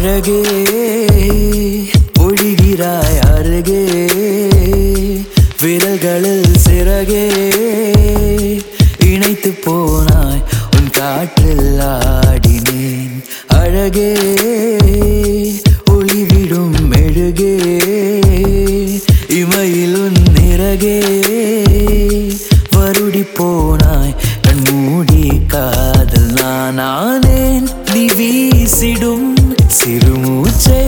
அழகே ஒழிகிறாய் அருகே விரல்களில் சிறகே இணைத்து போனாய் உன் காற்றில் ஆடினேன் அழகே ஒளிவிடும் மெழுகே இமையில் உன் நிறகே வருடி போனாய் கண் மூடி காதல் நான் ஆனேன் நீ வீசிடும் சிறுமூச்சை